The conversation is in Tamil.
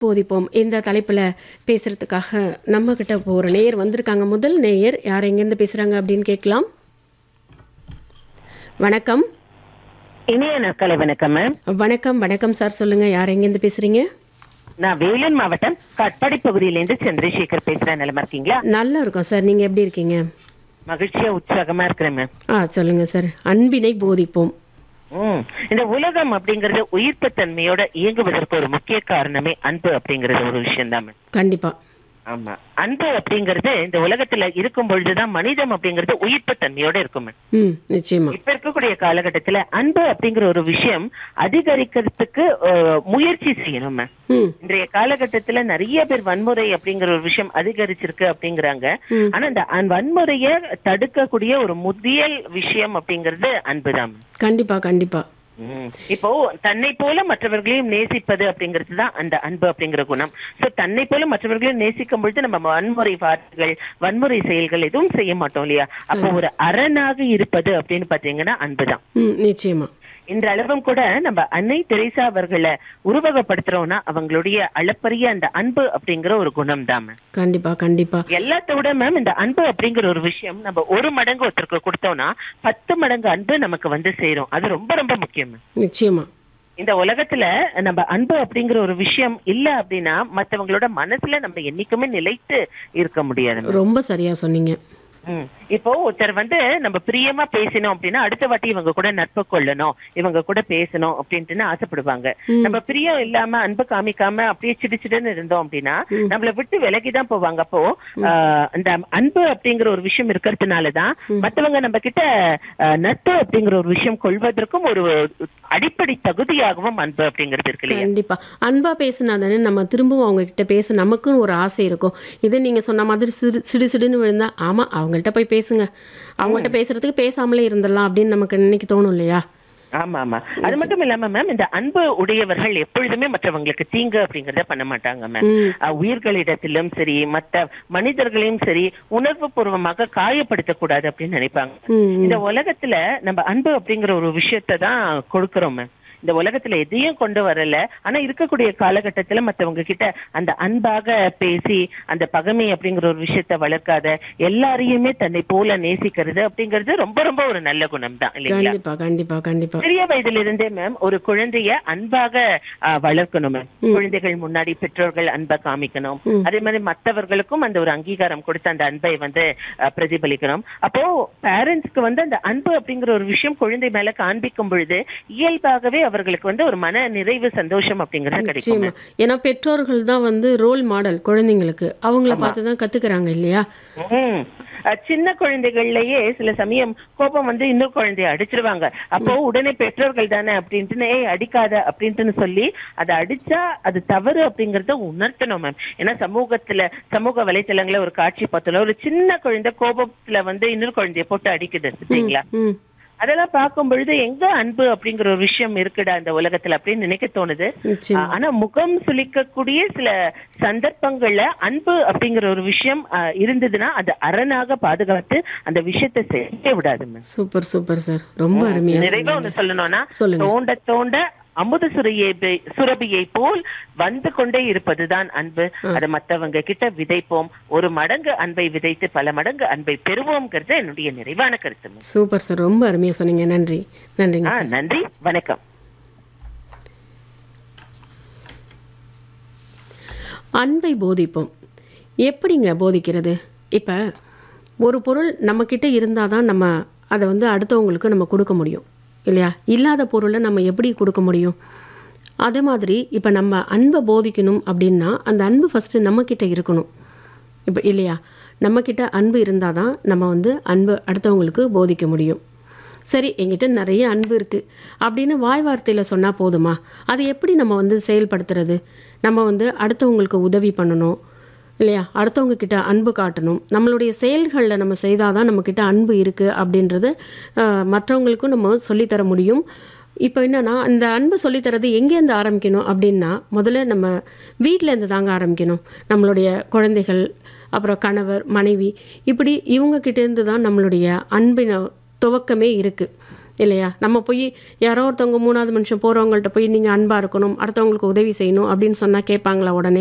போதிப்போம் இந்த தலைப்பில் பேசுகிறதுக்காக நம்ம கிட்ட இப்போ ஒரு நேயர் வந்திருக்காங்க முதல் நேயர் யார் எங்கேருந்து பேசுகிறாங்க அப்படின்னு கேட்கலாம் வணக்கம் இனிய நாட்களை வணக்கம் மேம் வணக்கம் வணக்கம் சார் சொல்லுங்கள் யார் எங்கேருந்து பேசுகிறீங்க நான் வேலூர் மாவட்டம் காட்பாடி பகுதியிலேருந்து சந்திரசேகர் பேசுறேன் நிலமா இருக்கீங்களா நல்லா இருக்கோம் சார் நீங்கள் எப்படி இருக்கீங்க மகிழ்ச்சியா உற்சாகமா இருக்கிறேன் மேம் ஆ சொல்லுங்கள் சார் அன்பினை போதிப்போம் ம். இந்த உலகம் அப்படிங்கறது உயிர்ப்பு தன்மையோட இயங்குவதற்கு ஒரு முக்கிய காரணமே அன்பு அப்படிங்கறது ஒரு விஷயம் தான் மேம் கண்டிப்பாக ஆமா அன்பு அப்படிங்கறது இந்த உலகத்துல இருக்கும் பொழுதுதான் மனிதம் அப்படிங்கறது உயிர்ப்பு தன்மையோட இருக்கும் மேம் ம் நிச்சயமா இப்ப இருக்கக்கூடிய காலகட்டத்துல அன்பு அப்படிங்கிற ஒரு விஷயம் அதிகரிக்கிறதுக்கு அஹ், முயற்சி செய்யணும் மேம் ம் இன்றைய காலகட்டத்துல நிறைய பேர் வன்முறை அப்படிங்கிற ஒரு விஷயம் அதிகரிச்சிருக்கு அப்படிங்கிறாங்க ம். ஆனா இந்த அன்- வன்முறைய தடுக்கக்கூடிய ஒரு முதல் விஷயம் அப்படிங்கிறது அன்புதான் கண்டிப்பாக கண்டிப்பாக ம். இப்போ தன்னை போல மற்றவர்களையும் நேசிப்பது அப்படிங்கிறது தான் அந்த அன்பு அப்படிங்கிற குணம் சோ தன்னை போல மற்றவர்களையும் நேசிக்கும் பொழுது நம்ம வன்முறை வார்த்தைகள் வன்முறை செயல்கள் எதுவும் செய்ய மாட்டோம் இல்லையா அப்போ ஒரு அரணாக இருப்பது அப்படின்னு பாத்தீங்கன்னா அன்புதான் ம் நிச்சயமா இன்றளவும் கூட நம்ம அன்னை தெரேசா அவர்களை உருவகப்படுத்துறோம்னா அவங்களுடைய அளப்பரிய அந்த அன்பு அப்படிங்கிற ஒரு குணம் தான் மேம் கண்டிப்பாக கண்டிப்பாக எல்லாத்த விட மேம் இந்த அன்பு அப்படிங்கிற ஒரு விஷயம் நம்ம ஒரு மடங்கு ஒருத்தருக்கு கொடுத்தோம்னா பத்து மடங்கு அன்பு நமக்கு வந்து சேரும் அது ரொம்ப ரொம்ப முக்கியம் மேம் நிச்சயமா இந்த உலகத்துல நம்ம அன்பு அப்படிங்கிற ஒரு விஷயம் இல்ல அப்படின்னா மத்தவங்களோட மனசுல நம்ம என்னைக்குமே நிலைத்து இருக்க முடியாது ma'am. ரொம்ப சரியாக சொன்னீங்க ம். இப்போ ஒருத்தர் வந்து நம்ம பிரியமா பேசினோம் அப்படின்னா அடுத்த வாட்டி இவங்க கூட நட்பு கொள்ளணும் இவங்க கூட பேசணும் அப்படின்ட்டு ஆசைப்படுவாங்க ம். நம்ம பிரியம் இல்லாம அன்பு காமிக்காம அப்படியே சிடிச்சிடுன்னு இருந்தோம் அப்படின்னா நம்மள விட்டு விலகி தான் போவாங்க அப்போ ஆஹ், அந்த அன்பு அப்படிங்கிற ஒரு விஷயம் இருக்கிறதுனாலதான் மத்தவங்க நம்ம கிட்ட ஆஹ், நட்பு அப்படிங்கிற ஒரு விஷயம் கொள்வதற்கும் ஒரு அடிப்படை தகுதியாகவும் அன்பு அப்படிங்கிறது இருக்கு இல்லையா கண்டிப்பா அன்பா பேசினா தானே நம்ம திரும்பவும் அவங்க கிட்ட பேச நமக்குன்னு ஒரு ஆசை இருக்கும் இது நீங்க சொன்ன மாதிரி சிடு சிடு சிடுன்னு விழுந்தா ஆமா அவங்கள்ட்ட போய் பேசுங்க அவங்கள்ட்ட பேசுறதுக்கு பேசாமலே இருந்துடலாம் அப்படின்னு நமக்கு நினைக்க தோணும் இல்லையா ஆமா ஆமா அது மட்டும் இல்லாம மேம் இந்த அன்பு உடையவர்கள் எப்பொழுதுமே மற்றவங்களுக்கு தீங்கு அப்படிங்கறத பண்ண மாட்டாங்க மேம் ம். அஹ் உயிர்களிடத்திலும் சரி மத்த மனிதர்களையும் சரி உணர்வு பூர்வமாக காயப்படுத்த கூடாது அப்படின்னு நினைப்பாங்க ம், இந்த உலகத்துல நம்ம அன்பு அப்படிங்கிற ஒரு விஷயத்தை தான் கொடுக்கிறோம் மேம் இந்த உலகத்துல எதையும் கொண்டு வரல ஆனா இருக்கக்கூடிய காலகட்டத்துல மத்தவங்க கிட்ட அந்த அன்பாக பேசி அந்த பகமை அப்படிங்கிற ஒரு விஷயத்த வளர்க்காத எல்லாரையுமே தன்னை போல நேசிக்கிறது அப்படிங்கிறது ரொம்ப ரொம்ப ஒரு நல்ல குணம் தான் இல்லைங்களா கண்டிப்பா கண்டிப்பா கண்டிப்பா சிறிய வயதுல இருந்தே மேம் ஒரு குழந்தைய அன்பாக ஆ, வளர்க்கணும் மேம் குழந்தைகள் முன்னாடி பெற்றோர்கள் அன்பை காமிக்கணும் அதே மாதிரி மற்றவர்களுக்கும் அந்த ஒரு அங்கீகாரம் கொடுத்து அந்த அன்பை வந்து ஆ, பிரதிபலிக்கணும் அப்போ பேரண்ட்ஸ்க்கு வந்து அந்த அன்பு அப்படிங்கிற ஒரு விஷயம் குழந்தை மேல காண்பிக்கும் பொழுது இயல்பாகவே அவர்களுக்கு வந்து ஒரு மன நிறைவு சந்தோஷம் அப்படிங்கறது கிடைக்கும் நிச்சயமா ஏன்னா பெற்றோர்கள் தான் வந்து ரோல் மாடல் குழந்தைங்களுக்கு அவங்கள பார்த்து தான் கத்துக்கிறாங்க இல்லையா ம். அஹ் சின்ன குழந்தைகள்லயே சில சமயம் கோபம் வந்து இன்னொரு குழந்தைய அடிச்சிருவாங்க அப்போ உடனே பெற்றோர்கள் தானே அப்படின்ட்டு ஏய் அடிக்காத அப்படின்ட்டு சொல்லி அதை அடிச்சா அது தவறு அப்படிங்கறத உணர்த்தணும் மேம் ஏன்னா சமூகத்துல சமூக வலைத்தளங்கள ஒரு காட்சி பார்த்தோம் ஒரு சின்ன குழந்தை கோபத்துல வந்து இன்னொரு குழந்தைய போட்டு அடிக்குது சரிங்களா ம் அதெல்லாம் பார்க்கும் பொழுது எங்க அன்பு அப்படிங்கிற ஒரு விஷயம் இருக்குடா இந்த உலகத்துல அப்படின்னு நினைக்க தோணுது நிச்சயமா ஆனா முகம் சுளிக்கக்கூடிய சில சந்தர்ப்பங்கள்ல அன்பு அப்படிங்கிற ஒரு விஷயம் ஆஹ், இருந்ததுன்னா அது அரணாக பாதுகாத்து அந்த விஷயத்தை செய்ய விடாது மேம் சூப்பர் சூப்பர் சார் ரொம்ப அருமையா நிறைவா சொன்னீங்க. ஒண்ணு சொல்லணும்னா சொல்லுங்க. தோண்ட தோண்ட அமுத சுரையை சுரபியை போல் வந்து கொண்டே இருப்பதுதான் அன்பு அதை மத்தவங்க கிட்ட விதைப்போம் ஒரு மடங்கு அன்பை விதைத்து பல மடங்கு அன்பை பெறுவோம்ங்கிறது என்னுடைய நிறைவான கருத்து மேம். சூப்பர் சார் ரொம்ப அருமையா சொன்னீங்க நன்றி நன்றிங்க ஆ சார் நன்றி வணக்கம் அன்பை போதிப்போம் எப்படிங்க போதிக்கிறது இப்போ ஒரு பொருள் நம்மக்கிட்ட இருந்தால் தான் நம்ம அதை வந்து அடுத்தவங்களுக்கு நம்ம கொடுக்க முடியும் இல்லையா இல்லாத பொருளை நம்ம எப்படி கொடுக்க முடியும் அதே மாதிரி இப்போ நம்ம அன்பை போதிக்கணும் அப்படின்னா அந்த அன்பு ஃபஸ்ட்டு நம்மக்கிட்ட இருக்கணும் இப்போ இல்லையா நம்மக்கிட்ட அன்பு இருந்தால் தான் நம்ம வந்து அன்பு அடுத்தவங்களுக்கு போதிக்க முடியும் சரி என்கிட்ட நிறைய அன்பு இருக்குது அப்படின்னு வாய் வார்த்தையில் சொன்னால் போதுமா அதை எப்படி நம்ம வந்து செயல்படுத்துறது நம்ம வந்து அடுத்தவங்களுக்கு உதவி பண்ணணும் இல்லையா அடுத்தவங்க கிட்ட அன்பு காட்டணும் நம்மளுடைய செயல்களில் நம்ம செய்தால் தான் நம்மக்கிட்ட அன்பு இருக்குது அப்படின்றது ஆஹ், மற்றவங்களுக்கும் நம்ம சொல்லித்தர முடியும் இப்போ என்னன்னா இந்த அன்பு சொல்லித்தரது எங்கேருந்து ஆரம்பிக்கணும் அப்படின்னா முதல்ல நம்ம வீட்டிலேருந்து தாங்க ஆரம்பிக்கணும் நம்மளுடைய குழந்தைகள் அப்புறம் கணவர் மனைவி இப்படி இவங்க கிட்டேருந்து தான் நம்மளுடைய அன்பின் துவக்கமே இருக்குது இல்லையா நம்ம போய் யாரோ ஒருத்தவங்க மூணாவது மனுஷன் போகிறவங்கள்ட்ட போய் நீங்கள் அன்பாக இருக்கணும் அடுத்தவங்களுக்கு உதவி செய்யணும் அப்படின்னு சொன்னால் கேட்பாங்களா உடனே